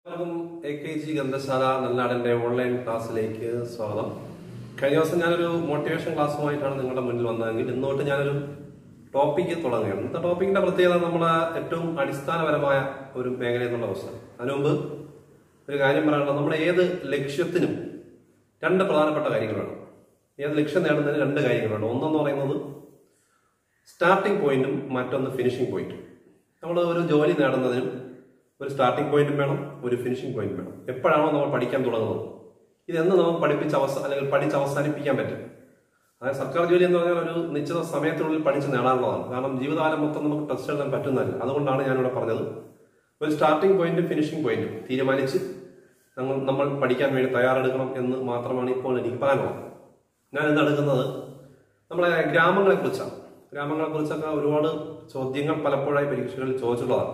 എല്ലാവർക്കും A K G Gandhashala നല്ലാടന്റെ online ക്ലാസ്സിലേക്ക് സ്വാഗതം കഴിഞ്ഞ ദിവസം ഞാനൊരു മോട്ടിവേഷൻ ക്ലാസ്സുമായിട്ടാണ് നിങ്ങളുടെ മുന്നിൽ വന്നതെങ്കിൽ ഇന്നോട്ട് ഞാനൊരു ടോപ്പിക്ക് തുടങ്ങുകയാണ് ഇന്നത്തെ ടോപ്പിക്കിന്റെ പ്രത്യേകത നമ്മളെ ഏറ്റവും അടിസ്ഥാനപരമായ ഒരു മേഖല എന്നുള്ള പ്രശ്നം അതിനു മുമ്പ് ഒരു കാര്യം പറയാനുള്ളത് നമ്മുടെ ഏത് ലക്ഷ്യത്തിനും രണ്ട് പ്രധാനപ്പെട്ട കാര്യങ്ങൾ വേണം ഏത് ലക്ഷ്യം നേടുന്നതിന് രണ്ട് കാര്യങ്ങളുണ്ട് ഒന്നെന്ന് പറയുന്നത് സ്റ്റാർട്ടിംഗ് പോയിന്റും മറ്റൊന്ന് ഫിനിഷിംഗ് പോയിന്റും നമ്മൾ ഒരു ജോലി നേടുന്നതിനും ഒരു സ്റ്റാർട്ടിംഗ് പോയിന്റും വേണം ഒരു ഫിനിഷിംഗ് പോയിന്റും വേണം എപ്പോഴാണോ നമ്മൾ പഠിക്കാൻ തുടങ്ങുന്നത് ഇതെന്ന് നമുക്ക് പഠിപ്പിച്ച് അവസാന അല്ലെങ്കിൽ പഠിച്ച് അവസാനിപ്പിക്കാൻ പറ്റും അതായത് സർക്കാർ ജോലി എന്ന് പറഞ്ഞാൽ ഒരു നിശ്ചിത സമയത്തിനുള്ളിൽ പഠിച്ച് നേടാനുള്ളതാണ് കാരണം ജീവിതകാലം മൊത്തം നമുക്ക് ടെസ്റ്റ് എഴുതാൻ പറ്റുന്നതല്ല അതുകൊണ്ടാണ് ഞാനിവിടെ പറഞ്ഞത് ഒരു സ്റ്റാർട്ടിംഗ് പോയിന്റും ഫിനിഷിംഗ് പോയിന്റും തീരുമാനിച്ച് നമ്മൾ നമ്മൾ പഠിക്കാൻ വേണ്ടി തയ്യാറെടുക്കണം എന്ന് മാത്രമാണ് ഇപ്പോൾ എനിക്ക് പറയാനുള്ളത് ഞാൻ ഇന്ന് എടുക്കുന്നത് നമ്മളെ ഗ്രാമങ്ങളെ കുറിച്ചാണ് ഗ്രാമങ്ങളെ കുറിച്ചൊക്കെ ഒരുപാട് ചോദ്യങ്ങൾ പലപ്പോഴായി പരീക്ഷകളിൽ ചോദിച്ചിട്ടുള്ളതാണ്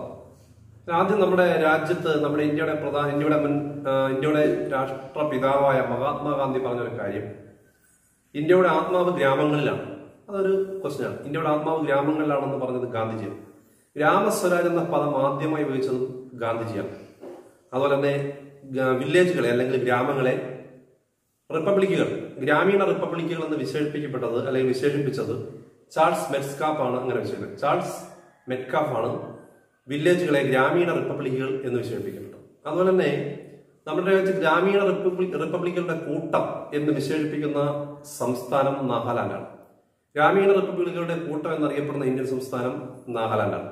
ആദ്യം നമ്മുടെ രാജ്യത്ത് നമ്മുടെ ഇന്ത്യയുടെ പ്രധാന ഇന്ത്യയുടെ മുൻ ആ, ഇന്ത്യയുടെ രാഷ്ട്രപിതാവായ മഹാത്മാഗാന്ധി പറഞ്ഞൊരു കാര്യം ഇന്ത്യയുടെ ആത്മാവ് ഗ്രാമങ്ങളിലാണ് അതൊരു ക്വസ്റ്റ്യനാണ് ഇന്ത്യയുടെ ആത്മാവ് ഗ്രാമങ്ങളിലാണെന്ന് പറഞ്ഞത് ഗാന്ധിജിയാണ് ഗ്രാമസ്വരാജ് എന്ന പദം ആദ്യമായി ഉപയോഗിച്ചത് ഗാന്ധിജിയാണ് അതുപോലെ തന്നെ ഗ- വില്ലേജുകളെ അല്ലെങ്കിൽ ഗ്രാമങ്ങളെ റിപ്പബ്ലിക്കുകൾ ഗ്രാമീണ റിപ്പബ്ലിക്കുകൾ എന്ന് വിശേഷിപ്പിക്കപ്പെട്ടത് അല്ലെങ്കിൽ വിശേഷിപ്പിച്ചത് ചാൾസ് മെറ്റ്സ്കാഫ് ആണ് അങ്ങനെ വിശേഷിപ്പിച്ചത് ചാൾസ് മെറ്റ്കാഫ് ആണ് വില്ലേജുകളെ ഗ്രാമീണ റിപ്പബ്ലിക്കുകൾ എന്ന് വിശേഷിപ്പിക്കപ്പെട്ടത് അതുപോലെ തന്നെ നമ്മുടെ രാജ്യത്ത് ഗ്രാമീണ റിപ്പബ്ലിക് റിപ്പബ്ലിക്കുകളുടെ കൂട്ടം എന്ന് വിശേഷിപ്പിക്കുന്ന സംസ്ഥാനം നാഗാലാൻഡാണ് ഗ്രാമീണ റിപ്പബ്ലിക്കുകളുടെ കൂട്ടം എന്നറിയപ്പെടുന്ന ഇന്ത്യൻ സംസ്ഥാനം നാഗാലാൻഡാണ്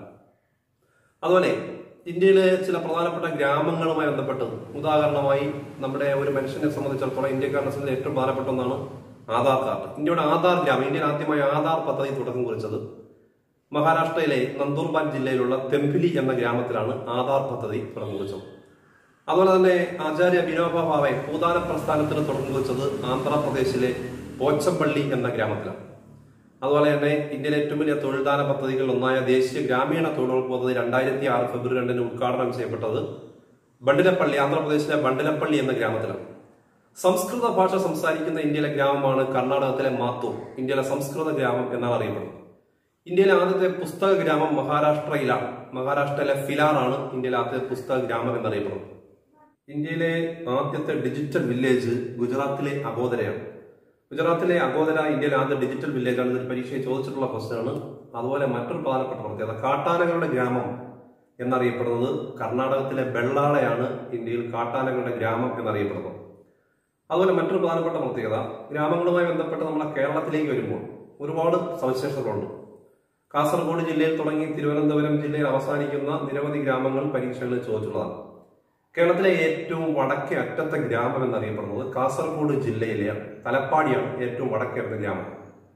അതുപോലെ ഇന്ത്യയിലെ ചില പ്രധാനപ്പെട്ട ഗ്രാമങ്ങളുമായി ബന്ധപ്പെട്ട് ഉദാഹരണമായി നമ്മുടെ ഒരു മനുഷ്യനെ സംബന്ധിച്ചിടത്തോളം ഇന്ത്യക്കാരനെ സംബന്ധിച്ച് ഏറ്റവും പ്രധാനപ്പെട്ട ഒന്നാണ് ആധാർ കാർഡ് ഇന്ത്യയുടെ ആധാർ ഗ്രാമം ഇന്ത്യയിൽ ആദ്യമായി ആധാർ പദ്ധതി തുടക്കം കുറിച്ചത് മഹാരാഷ്ട്രയിലെ നന്ദൂർബാൻ ജില്ലയിലുള്ള തെമ്പിലി എന്ന ഗ്രാമത്തിലാണ് ആധാർ പദ്ധതി തുടക്കം കുറിച്ചത് അതുപോലെ തന്നെ ആചാര്യ വിനോബ ഭാവെ ഭൂദാന പ്രസ്ഥാനത്തിന് തുടക്കം കുറിച്ചത് ആന്ധ്രാപ്രദേശിലെ പോച്ചമ്പള്ളി എന്ന ഗ്രാമത്തിലാണ് അതുപോലെ തന്നെ ഇന്ത്യയിലെ ഏറ്റവും വലിയ തൊഴിൽദാന പദ്ധതികളിൽ ഒന്നായ ദേശീയ ഗ്രാമീണ തൊഴിലുറപ്പ് പദ്ധതി രണ്ടായിരത്തി ആറ് ഫെബ്രുവരി രണ്ടിന് ഉദ്ഘാടനം ചെയ്യപ്പെട്ടത് ബണ്ടിലപ്പള്ളി ആന്ധ്രാപ്രദേശിലെ ബണ്ടിലപ്പള്ളി എന്ന ഗ്രാമത്തിലാണ് സംസ്കൃത ഭാഷ സംസാരിക്കുന്ന ഇന്ത്യയിലെ ഗ്രാമമാണ് കർണാടകത്തിലെ മാത്തൂർ ഇന്ത്യയിലെ സംസ്കൃത ഗ്രാമം എന്നാണ് അറിയപ്പെടുന്നത് ഇന്ത്യയിലെ ആദ്യത്തെ പുസ്തക ഗ്രാമം മഹാരാഷ്ട്രയിലാണ് മഹാരാഷ്ട്രയിലെ ഫിലാറാണ് ഇന്ത്യയിലെ ആദ്യത്തെ പുസ്തക ഗ്രാമം എന്നറിയപ്പെടുന്നത് ഇന്ത്യയിലെ ആദ്യത്തെ ഡിജിറ്റൽ വില്ലേജ് ഗുജറാത്തിലെ അഗോദരയാണ് ഗുജറാത്തിലെ അഗോദര ഇന്ത്യയിലെ ആദ്യ ഡിജിറ്റൽ വില്ലേജ് ആണ് ഇതിൽ പരീക്ഷയിൽ ചോദിച്ചിട്ടുള്ള ക്വസ്റ്റ്യൻ ആണ് അതുപോലെ മറ്റൊരു പ്രധാനപ്പെട്ട പ്രത്യേകത കാട്ടാനകളുടെ ഗ്രാമം എന്നറിയപ്പെടുന്നത് കർണാടകത്തിലെ ബെള്ളാളയാണ് ഇന്ത്യയിൽ കാട്ടാനകളുടെ ഗ്രാമം എന്നറിയപ്പെടുന്നത് അതുപോലെ മറ്റൊരു പ്രധാനപ്പെട്ട പ്രത്യേകത ഗ്രാമങ്ങളുമായി ബന്ധപ്പെട്ട് നമ്മളെ കേരളത്തിലേക്ക് വരുമ്പോൾ ഒരുപാട് സവിശേഷതകളുണ്ട് കാസർഗോഡ് ജില്ലയിൽ തുടങ്ങി തിരുവനന്തപുരം ജില്ലയിൽ അവസാനിക്കുന്ന നിരവധി ഗ്രാമങ്ങൾ പരീക്ഷകളിൽ ചോദിച്ചിട്ടുള്ളതാണ് കേരളത്തിലെ ഏറ്റവും വടക്കേ അറ്റത്തെ ഗ്രാമം എന്നറിയപ്പെടുന്നത് കാസർഗോഡ് ജില്ലയിലെ തലപ്പാടിയാണ് ഏറ്റവും വടക്കേ അറ്റത്തെ ഗ്രാമം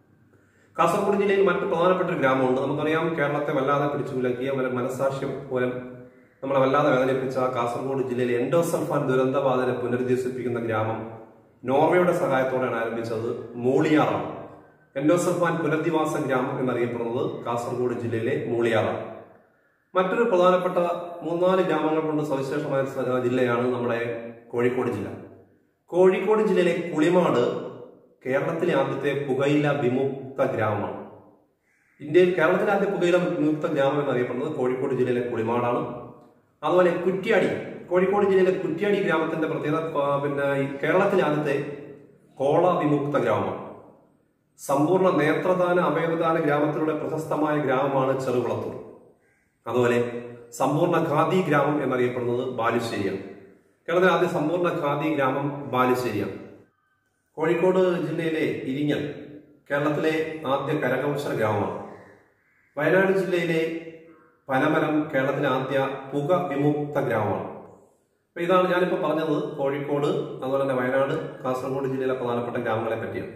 കാസർഗോഡ് ജില്ലയിൽ മറ്റു പ്രധാനപ്പെട്ട ഒരു ഗ്രാമമുണ്ട് നമുക്കറിയാം കേരളത്തെ വല്ലാതെ പിടിച്ചു വിലക്കിയ ഒരു മനസാക്ഷ്യം മൂലം നമ്മളെ വല്ലാതെ വേദനിപ്പിച്ച കാസർഗോഡ് ജില്ലയിലെ എൻഡോസൾഫാൻ ദുരന്തബാധനെ പുനരുദ്ധരിപ്പിക്കുന്ന ഗ്രാമം നോർവേയുടെ സഹായത്തോടെയാണ് ആരംഭിച്ചത് മൂളിയാറാണ് എൻഡോസൾഫാൻ പുനരധിവാസ ഗ്രാമം എന്നറിയപ്പെടുന്നത് കാസർഗോഡ് ജില്ലയിലെ മൂളിയാറാണ് മറ്റൊരു പ്രധാനപ്പെട്ട മൂന്നാല് ഗ്രാമങ്ങൾ കൊണ്ട് സവിശേഷമായ സ്ഥ- ജില്ലയാണ് നമ്മുടെ കോഴിക്കോട് ജില്ല കോഴിക്കോട് ജില്ലയിലെ കുളിമാട് കേരളത്തിലെ ആദ്യത്തെ പുകയില വിമുക്ത ഗ്രാമമാണ് ഇന്ത്യയിൽ കേരളത്തിലെ ആദ്യ പുകയില വിമുക്ത ഗ്രാമം എന്നറിയപ്പെടുന്നത് കോഴിക്കോട് ജില്ലയിലെ കുളിമാടാണ് അതുപോലെ കുറ്റ്യാടി കോഴിക്കോട് ജില്ലയിലെ കുറ്റ്യാടി ഗ്രാമത്തിന്റെ പ്രത്യേകത ആ, പിന്നെ ഈ കേരളത്തിലെ ആദ്യത്തെ കോള വിമുക്ത ഗ്രാമമാണ് സമ്പൂർണ്ണ നേത്രദാന അവയവദാന ഗ്രാമത്തിലൂടെ പ്രശസ്തമായ ഗ്രാമമാണ് ചെറുകുളത്തൂർ അതുപോലെ സമ്പൂർണ്ണ ഖാദി ഗ്രാമം എന്നറിയപ്പെടുന്നത് ബാലുശ്ശേരിയാണ് കേരളത്തിലെ ആദ്യ സമ്പൂർണ്ണ ഖാദി ഗ്രാമം ബാലുശ്ശേരിയാണ് കോഴിക്കോട് ജില്ലയിലെ ഇരിങ്ങൽ കേരളത്തിലെ ആദ്യ കരകൗശല ഗ്രാമമാണ് വയനാട് ജില്ലയിലെ പനമരം കേരളത്തിലെ ആദ്യ പുക വിമുക്ത ഗ്രാമമാണ് അപ്പൊ ഇതാണ് ഞാനിപ്പോൾ പറഞ്ഞത് കോഴിക്കോട് അതുപോലെ തന്നെ വയനാട് കാസർഗോഡ് ജില്ലയിലെ പ്രധാനപ്പെട്ട ഗ്രാമങ്ങളെ പറ്റിയാണ്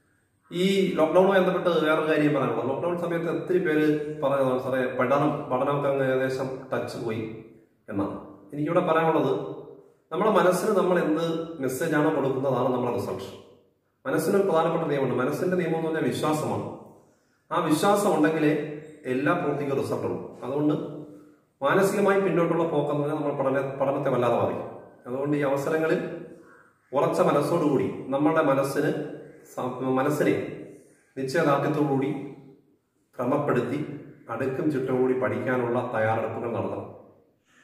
ഈ ലോക്ക്ഡൌണുമായി ബന്ധപ്പെട്ട് വേറൊരു കാര്യം പറയാനുള്ളത് ലോക്ക്ഡൌൺ സമയത്ത് ഒത്തിരി പേര് പറയുന്നതാണ് സാറേ പഠനം പഠനമൊക്കെ അങ്ങ് ഏകദേശം ടച്ച് പോയി എന്നാണ് എനിക്കിവിടെ പറയാനുള്ളത് നമ്മുടെ മനസ്സിന് നമ്മൾ എന്ത് മെസ്സേജാണോ കൊടുക്കുന്നതാണ് നമ്മുടെ റിസൾട്ട് മനസ്സിന് ഒരു പ്രധാനപ്പെട്ട നിയമമുണ്ട് മനസ്സിന്റെ നിയമം എന്ന് പറഞ്ഞാൽ വിശ്വാസമാണ് ആ വിശ്വാസം ഉണ്ടെങ്കിലേ എല്ലാ പ്രവൃത്തിക്കും റിസൾട്ട് ഉള്ളൂ അതുകൊണ്ട് മാനസികമായി പിന്നോട്ടുള്ള പോക്കെന്ന് പറഞ്ഞാൽ നമ്മൾ പഠന പഠനത്തെ വല്ലാതെ ബാധിക്കും അതുകൊണ്ട് ഈ അവസരങ്ങളിൽ ഉറച്ച മനസ്സോടുകൂടി നമ്മുടെ മനസ്സിന് സ- മനസ്സിനെ നിശ്ചയദാർഢ്യത്തോടുകൂടി ക്രമപ്പെടുത്തി അടുക്കും ചിട്ടോടുകൂടി പഠിക്കാനുള്ള തയ്യാറെടുപ്പുകൾ നടത്തണം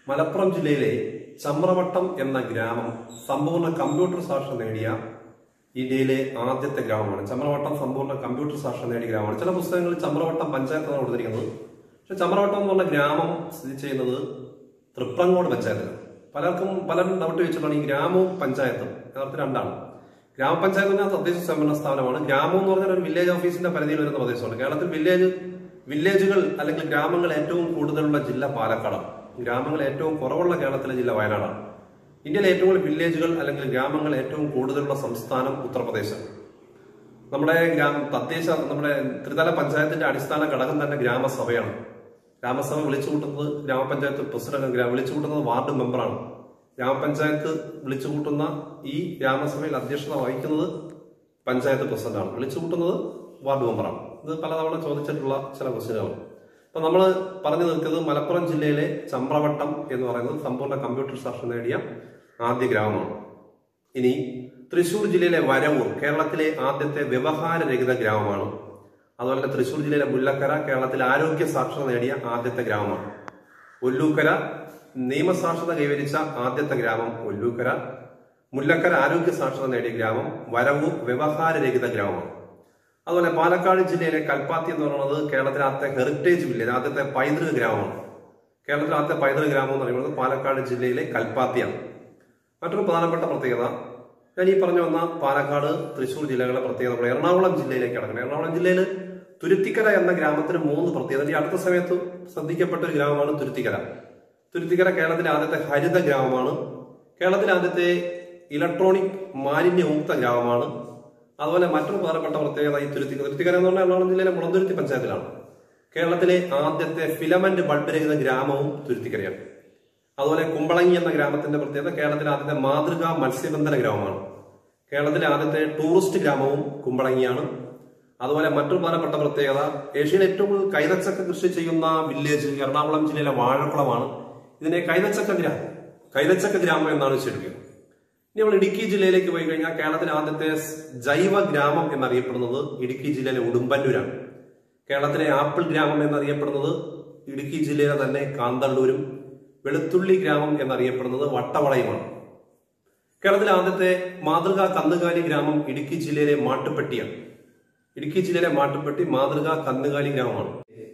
മലപ്പുറം ജില്ലയിലെ ചമ്രവട്ടം എന്ന ഗ്രാമം സമ്പൂർണ്ണ കമ്പ്യൂട്ടർ സാക്ഷര നേടിയ ഇന്ത്യയിലെ ആദ്യത്തെ ഗ്രാമമാണ് ചമ്രവട്ടം സമ്പൂർണ്ണ കമ്പ്യൂട്ടർ സാക്ഷര നേടിയ ഗ്രാമമാണ് ചില പുസ്തകങ്ങളിൽ ചമ്രവട്ടം പഞ്ചായത്താണ് കൊടുത്തിരിക്കുന്നത് പക്ഷെ ചമ്രവട്ടം എന്ന് പറഞ്ഞ ഗ്രാമം സ്ഥിതി ചെയ്യുന്നത് തൃപ്രങ്ങോട് പഞ്ചായത്തിലാണ് പലർക്കും പലരും ഡൗട്ട് വെച്ചിട്ടാണ് ഈ ഗ്രാമവും പഞ്ചായത്തും യഥാർത്ഥത്തിൽ രണ്ടാണ് ഗ്രാമപഞ്ചായത്ത് എന്ന് പറഞ്ഞാൽ തദ്ദേശ സ്വയംഭരണ സ്ഥാപനമാണ് ഗ്രാമം എന്ന് പറഞ്ഞാൽ ഒരു വില്ലേജ് ഓഫീസിന്റെ പരിധിയിൽ വരുന്ന പ്രദേശമാണ് കേരളത്തിൽ വില്ലേജ് വില്ലേജുകൾ അല്ലെങ്കിൽ ഗ്രാമങ്ങൾ ഏറ്റവും കൂടുതലുള്ള ജില്ല പാലക്കാടാണ് ഗ്രാമങ്ങൾ ഏറ്റവും കുറവുള്ള കേരളത്തിലെ ജില്ല വയനാടാണ് ഇന്ത്യയിലെ ഏറ്റവും കൂടുതൽ വില്ലേജുകൾ അല്ലെങ്കിൽ ഗ്രാമങ്ങൾ ഏറ്റവും കൂടുതലുള്ള സംസ്ഥാനം ഉത്തർപ്രദേശാണ് നമ്മുടെ ഗ്രാമ തദ്ദേശ നമ്മുടെ ത്രിതല പഞ്ചായത്തിന്റെ അടിസ്ഥാന ഘടകം തന്നെ ഗ്രാമസഭയാണ് ഗ്രാമസഭ വിളിച്ചു കൂട്ടുന്നത് ഗ്രാമപഞ്ചായത്ത് പ്രസിഡന്റ് ഗ്രാ- വിളിച്ചു കൂട്ടുന്നത് വാർഡ് മെമ്പറാണ് ഗ്രാമപഞ്ചായത്ത് വിളിച്ചു കൂട്ടുന്ന ഈ ഗ്രാമസഭയിൽ അധ്യക്ഷത വഹിക്കുന്നത് പഞ്ചായത്ത് പ്രസിഡന്റാണ് വിളിച്ചു കൂട്ടുന്നത് വാർഡ് മെമ്പറാണ് ഇത് പലതവണ ചോദിച്ചിട്ടുള്ള ചില ക്വസ്റ്റ്യനുകളാണ് അപ്പൊ നമ്മൾ പറഞ്ഞു നിൽക്കുന്നത് മലപ്പുറം ജില്ലയിലെ ചമ്രവട്ടം എന്ന് പറയുന്നത് സമ്പൂർണ്ണ കമ്പ്യൂട്ടർ സാക്ഷര നേടിയ ആദ്യ ഗ്രാമമാണ് ഇനി തൃശൂർ ജില്ലയിലെ വരവൂർ കേരളത്തിലെ ആദ്യത്തെ വ്യവഹാരരഹിത ഗ്രാമമാണ് അതുപോലെ തന്നെ തൃശൂർ ജില്ലയിലെ മുല്ലക്കര കേരളത്തിലെ ആരോഗ്യ സാക്ഷരത നേടിയ ആദ്യത്തെ ഗ്രാമമാണ് ഒല്ലൂക്കര നിയമസാക്ഷരത കൈവരിച്ച ആദ്യത്തെ ഗ്രാമം ഒല്ലൂക്കര മുല്ലക്കര ആരോഗ്യ സാക്ഷരത നേടിയ ഗ്രാമം വരവൂർ വ്യവഹാരരഹിത ഗ്രാമമാണ് അതുപോലെ പാലക്കാട് ജില്ലയിലെ കൽപ്പാത്തി എന്ന് പറയുന്നത് കേരളത്തിലെ ആദ്യത്തെ ഹെറിറ്റേജ് വില്ലേജ് ആദ്യത്തെ പൈതൃക ഗ്രാമമാണ് കേരളത്തിലെ ആദ്യത്തെ പൈതൃക ഗ്രാമം എന്ന് പറയുന്നത് പാലക്കാട് ജില്ലയിലെ കൽപ്പാത്തിയാണ് മറ്റൊരു പ്രധാനപ്പെട്ട പ്രത്യേകത ഞാൻ ഈ പറഞ്ഞു വന്ന പാലക്കാട് തൃശൂർ ജില്ലകളുടെ പ്രത്യേകത നമ്മുടെ എറണാകുളം ജില്ലയിലേക്ക് കടക്കണം എറണാകുളം ജില്ലയിൽ തുരുത്തിക്കര എന്ന ഗ്രാമത്തിന് മൂന്ന് പ്രത്യേകത ഈ അടുത്ത സമയത്ത് ശ്രദ്ധിക്കപ്പെട്ട ഒരു ഗ്രാമമാണ് തുരുത്തിക്കര തുരുത്തിക്കര കേരളത്തിലെ ആദ്യത്തെ ഹരിത ഗ്രാമമാണ് കേരളത്തിലെ ആദ്യത്തെ ഇലക്ട്രോണിക് മാലിന്യമുക്ത ഗ്രാമമാണ് അതുപോലെ മറ്റൊരു പ്രധാനപ്പെട്ട പ്രത്യേകത ഈ തുരുത്തിക്കര തുരുത്തിക്കര എന്ന് പറഞ്ഞാൽ എറണാകുളം ജില്ലയിലെ മുളന്തുരുത്തി പഞ്ചായത്തിലാണ് കേരളത്തിലെ ആദ്യത്തെ ഫിലമെന്റ് ബൾബ് രഹിത ഗ്രാമവും തുരുത്തിക്കരയാണ് അതുപോലെ കുമ്പളങ്ങി എന്ന ഗ്രാമത്തിന്റെ പ്രത്യേകത കേരളത്തിലെ ആദ്യത്തെ മാതൃകാ മത്സ്യബന്ധന ഗ്രാമമാണ് കേരളത്തിലെ ആദ്യത്തെ ടൂറിസ്റ്റ് ഗ്രാമവും കുമ്പളങ്ങിയാണ് അതുപോലെ മറ്റൊരു പ്രധാനപ്പെട്ട പ്രത്യേകത ഏഷ്യയിലെ ഏറ്റവും കൂടുതൽ കൈതച്ചക്ക കൃഷി ചെയ്യുന്ന വില്ലേജ് എറണാകുളം ജില്ലയിലെ വാഴക്കുളമാണ് ഇതിനെ കൈതച്ചക്ക ഗ്രാമം കൈതച്ചക്ക ഗ്രാമം എന്നാണ് വിശേഷിപ്പിക്കുന്നത് ഇനി നമ്മൾ ഇടുക്കി ജില്ലയിലേക്ക് പോയി കഴിഞ്ഞാൽ കേരളത്തിലെ ആദ്യത്തെ സ് ജൈവ ഗ്രാമം എന്നറിയപ്പെടുന്നത് ഇടുക്കി ജില്ലയിലെ ഉടുമ്പന്നൂരാണ് കേരളത്തിലെ ആപ്പിൾ ഗ്രാമം എന്നറിയപ്പെടുന്നത് ഇടുക്കി ജില്ലയിലെ തന്നെ കാന്തള്ളൂരും വെളുത്തുള്ളി ഗ്രാമം എന്നറിയപ്പെടുന്നത് വട്ടവളയുമാണ് കേരളത്തിലെ ആദ്യത്തെ മാതൃകാ കന്നുകാലി ഗ്രാമം ഇടുക്കി ജില്ലയിലെ മാട്ടുപ്പെട്ടിയാണ് ഇടുക്കി ജില്ലയിലെ മാട്ടുപ്പെട്ടി മാതൃകാ കന്നുകാലി ഗ്രാമമാണ്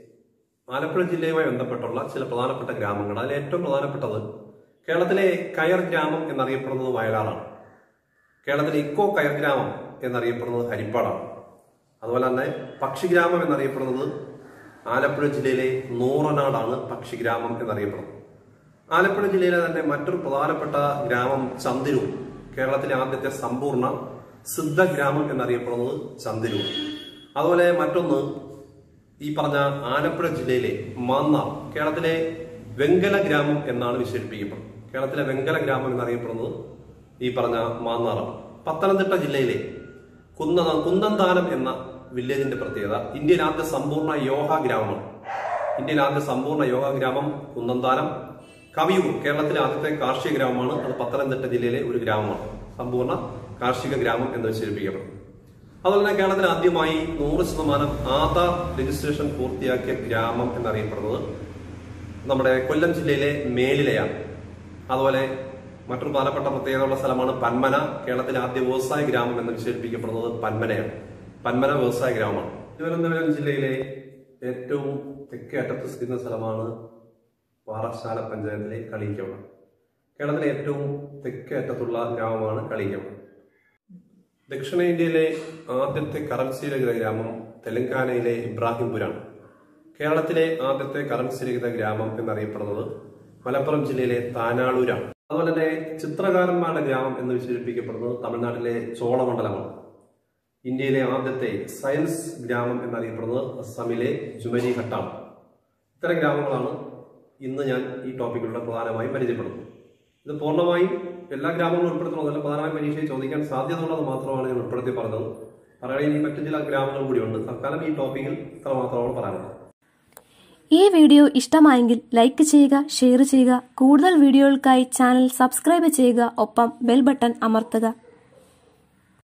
ആലപ്പുഴ ജില്ലയുമായി ബന്ധപ്പെട്ടുള്ള ചില പ്രധാനപ്പെട്ട ഗ്രാമങ്ങൾ അതിൽ ഏറ്റവും പ്രധാനപ്പെട്ടത് കേരളത്തിലെ കയർ ഗ്രാമം എന്നറിയപ്പെടുന്നത് വയലാറാണ് കേരളത്തിലെ ഇക്കോ കയർ ഗ്രാമം എന്നറിയപ്പെടുന്നത് ഹരിപ്പാടാണ് അതുപോലെ തന്നെ പക്ഷിഗ്രാമം എന്നറിയപ്പെടുന്നത് ആലപ്പുഴ ജില്ലയിലെ നൂറനാടാണ് പക്ഷിഗ്രാമം എന്നറിയപ്പെടുന്നത് ആലപ്പുഴ ജില്ലയിലെ തന്നെ മറ്റൊരു പ്രധാനപ്പെട്ട ഗ്രാമം ചന്തിരൂർ കേരളത്തിലെ ആദ്യത്തെ സമ്പൂർണ്ണ സിദ്ധ ഗ്രാമം എന്നറിയപ്പെടുന്നത് ചന്തിരൂർ അതുപോലെ മറ്റൊന്ന് ഈ പറഞ്ഞ ആലപ്പുഴ ജില്ലയിലെ മാന്നാർ കേരളത്തിലെ വെങ്കല ഗ്രാമം എന്നാണ് വിശേഷിപ്പിക്കപ്പെടുന്നത് കേരളത്തിലെ വെങ്കല ഗ്രാമം എന്നറിയപ്പെടുന്നത് ഈ പറഞ്ഞ മാന്നാറാണ് പത്തനംതിട്ട ജില്ലയിലെ കുന്ന കുന്നന്താനം എന്ന വില്ലേജിന്റെ പ്രത്യേകത ഇന്ത്യയിൽ ആദ്യ സമ്പൂർണ്ണ യോഗ ഗ്രാമമാണ് ഇന്ത്യയിൽ ആദ്യ സമ്പൂർണ്ണ യോഗ ഗ്രാമം കുന്നന്താനം കവിയൂർ കേരളത്തിലെ ആദ്യത്തെ കാർഷിക ഗ്രാമമാണ് അത് പത്തനംതിട്ട ജില്ലയിലെ ഒരു ഗ്രാമമാണ് സമ്പൂർണ്ണ കാർഷിക ഗ്രാമം എന്ന് വിശേഷിപ്പിക്കപ്പെടും അതുപോലെ തന്നെ കേരളത്തിൽ ആദ്യമായി നൂറ് ശതമാനം ആധാർ രജിസ്ട്രേഷൻ പൂർത്തിയാക്കിയ ഗ്രാമം എന്നറിയപ്പെടുന്നത് നമ്മുടെ കൊല്ലം ജില്ലയിലെ മേലിലയാണ് അതുപോലെ മറ്റൊരു പ്രധാനപ്പെട്ട പ്രത്യേകതയുള്ള സ്ഥലമാണ് പന്മന കേരളത്തിലെ ആദ്യ വ്യവസായ ഗ്രാമം എന്ന് വിശേഷിപ്പിക്കപ്പെടുന്നത് പന്മനയാണ് പന്മന വ്യവസായ ഗ്രാമമാണ് തിരുവനന്തപുരം ജില്ലയിലെ ഏറ്റവും തെക്കേ അറ്റത്ത് സ്ഥിതി ചെയ്യുന്ന സ്ഥലമാണ് പാറശാല പഞ്ചായത്തിലെ കളിക്കവ കേരളത്തിലെ ഏറ്റവും തെക്കേ അറ്റത്തുള്ള ഗ്രാമമാണ് കളിക്കവ ദക്ഷിണേന്ത്യയിലെ ആദ്യത്തെ കറൻസി രഹിത ഗ്രാമം തെലങ്കാനയിലെ ഇബ്രാഹിംപുരാണ് കേരളത്തിലെ ആദ്യത്തെ കറൻസി രഹിത ഗ്രാമം എന്നറിയപ്പെടുന്നത് മലപ്പുറം ജില്ലയിലെ താനാളൂരാണ് അതുപോലെ തന്നെ ചിത്രകാരന്മാരുടെ ഗ്രാമം എന്ന് വിശേഷിപ്പിക്കപ്പെടുന്നത് തമിഴ്നാട്ടിലെ ചോളമണ്ഡലമാണ് ഇന്ത്യയിലെ ആദ്യത്തെ സയൻസ് ഗ്രാമം എന്നറിയപ്പെടുന്നത് അസമിലെ ജുമരി ഘട്ടാണ് ഇത്തരം ഗ്രാമങ്ങളാണ് ഇന്ന് ഞാൻ ഈ ടോപ്പിക്കിലൂടെ പ്രധാനമായും പരിചയപ്പെടുന്നത് ഇത് പൂർണ്ണമായും എല്ലാ ഗ്രാമങ്ങളും ഉൾപ്പെടുത്തണമെന്നല്ല പ്രധാനമായും പരീക്ഷയിൽ ചോദിക്കാൻ സാധ്യതയുള്ളത് മാത്രമാണ് ഞാൻ ഉൾപ്പെടുത്തി പറഞ്ഞത് പറയുകയാണെങ്കിൽ ഇനി മറ്റു ചില ഗ്രാമങ്ങൾ കൂടിയുണ്ട് തൽക്കാലം ഈ ടോപ്പിക്കിൽ ഇത്ര മാത്രമാണ് പറയാനുള്ളത് ഈ വീഡിയോ ഇഷ്ടമായെങ്കിൽ ലൈക്ക് ചെയ്യുക ഷെയർ ചെയ്യുക കൂടുതൽ വീഡിയോകൾക്കായി ചാനൽ സബ്സ്ക്രൈബ് ചെയ്യുക ഒപ്പം ബെൽ ബട്ടൺ അമർത്തുക